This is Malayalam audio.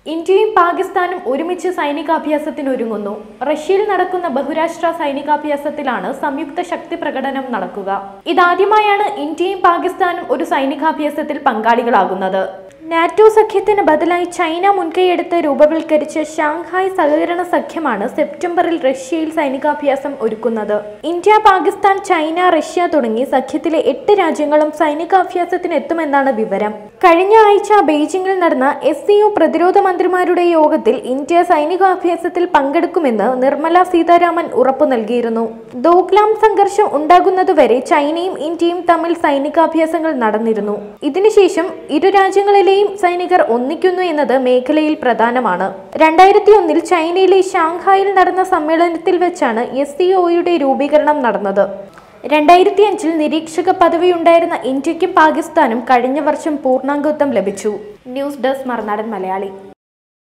ഇന്ത്യയും പാകിസ്ഥാനും ഒരുമിച്ച് സൈനികാഭ്യാസത്തിനൊരുങ്ങുന്നു റഷ്യയിൽ നടക്കുന്ന ബഹുരാഷ്ട്ര സൈനികാഭ്യാസത്തിലാണ് സംയുക്ത ശക്തി പ്രകടനം നടക്കുക ഇതാദ്യമായാണ് ഇന്ത്യയും പാകിസ്ഥാനും ഒരു സൈനികാഭ്യാസത്തിൽ പങ്കാളികളാകുന്നത് നാറ്റോ സഖ്യത്തിന് ബദലായി ചൈന മുൻകൈയെടുത്ത് രൂപവൽക്കരിച്ച ഷാങ്ഹായ് സഹകരണ സഖ്യമാണ് സെപ്റ്റംബറിൽ റഷ്യയിൽ സൈനികാഭ്യാസം ഒരുക്കുന്നത് ഇന്ത്യ പാകിസ്ഥാൻ ചൈന റഷ്യ തുടങ്ങി സഖ്യത്തിലെ എട്ട് രാജ്യങ്ങളും സൈനികാഭ്യാസത്തിന് എത്തുമെന്നാണ് വിവരം കഴിഞ്ഞ ആഴ്ച ബെയ്ജിംഗിൽ നടന്ന എസ് സി പ്രതിരോധ മന്ത്രിമാരുടെ യോഗത്തിൽ ഇന്ത്യ സൈനികാഭ്യാസത്തിൽ പങ്കെടുക്കുമെന്ന് നിർമ്മല സീതാരാമൻ ഉറപ്പു നൽകിയിരുന്നു ദോക്ലാം സംഘർഷം ഉണ്ടാകുന്നതുവരെ ചൈനയും ഇന്ത്യയും തമ്മിൽ സൈനികാഭ്യാസങ്ങൾ നടന്നിരുന്നു ഇതിനുശേഷം ഇരു രാജ്യങ്ങളിലെയും സൈനികർ ഒന്നിക്കുന്നു എന്നത് മേഖലയിൽ പ്രധാനമാണ് രണ്ടായിരത്തി ഒന്നിൽ ചൈനയിലെ ഷാങ്ഹായിൽ നടന്ന സമ്മേളനത്തിൽ വെച്ചാണ് എസ് സി ഒയുടെ രൂപീകരണം നടന്നത് രണ്ടായിരത്തി അഞ്ചിൽ നിരീക്ഷക പദവിയുണ്ടായിരുന്ന ഇന്ത്യക്കും പാകിസ്ഥാനും കഴിഞ്ഞ വർഷം പൂർണ്ണാംഗത്വം ലഭിച്ചു ന്യൂസ് ഡെസ്ക് മറുനാടൻ മലയാളി